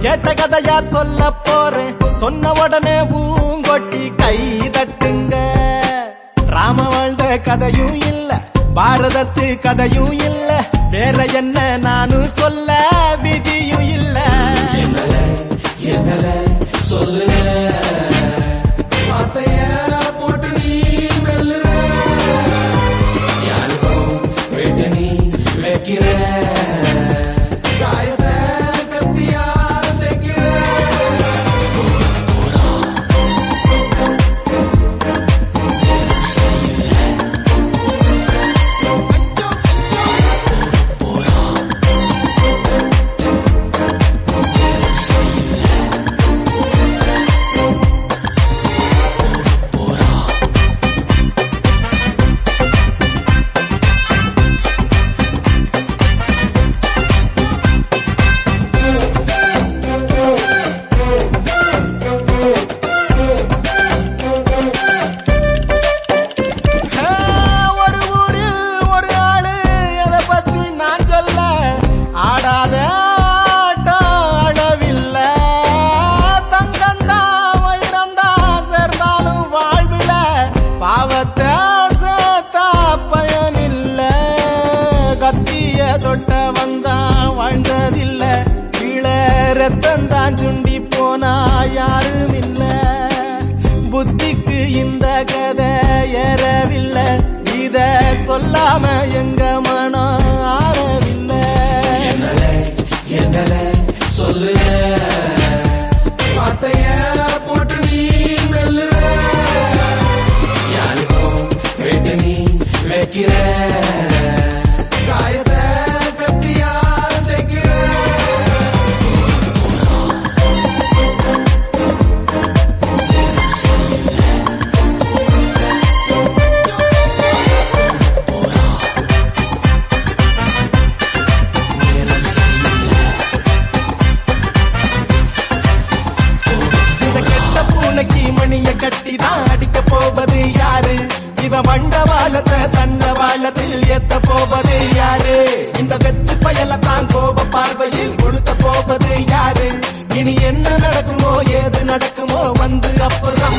கேட்ட கதையா சொல்ல போறேன் சொன்ன உடனே ஊங்கொட்டி கை தட்டுங்க ராம வாழ்ந்த கதையும் இல்ல பாரதத்து கதையும் இல்ல வேற என்ன நானும் சொல்ல விதியும் இல்ல என்னல சொல்லுங்க வார்த்தைய போட்டு நீ மெல்லுற யாருக்கும் வெட்டு நீ வைக்கிற காயத்தை கத்தியால் தைக்கிற ஆ, ஒரு ஊரில் ஒரு ஆளு எதை பத்தி நான் சொல்ல ஆடாத ஆட்டம் அளவில்ல தங்கந்தா வைரந்தா சேர்ந்தாலும் வாழ்வில பாவத்தை சேர்த்தா பயனில்ல கத்திய தொட்ட வந்தா வாழ்ந்ததில்ல கீழே ரத்தந்தான் சுண்டி போனா யாரும் இல்ல புத்திக்கு இந்த கதை ஏறவில்லை இத சொல்லாம எங்க மனம் ஆறவில்லை என்னல என்னல சொல்லுங்க வார்த்தைய போட்டு நீ மெல்லுற யாருக்கும் வெட்டு நீ வைக்கிற காயத்தை கத்தியால் தைக்கிற இந்த கெட்ட பூனைக்கு மணிய கட்டி தான் அடிக்க போவது யாரு இவன் வண்ட வாழத்தை தன்ன வாழத்தில் ஏத்த போவது யாரு இந்த வெத்து பயல தான் கோப பார்வையில் கொளுத்த போவது யாரு இனி என்ன நடக்குமோ ஏது நடக்குமோ வந்து அப்பதான்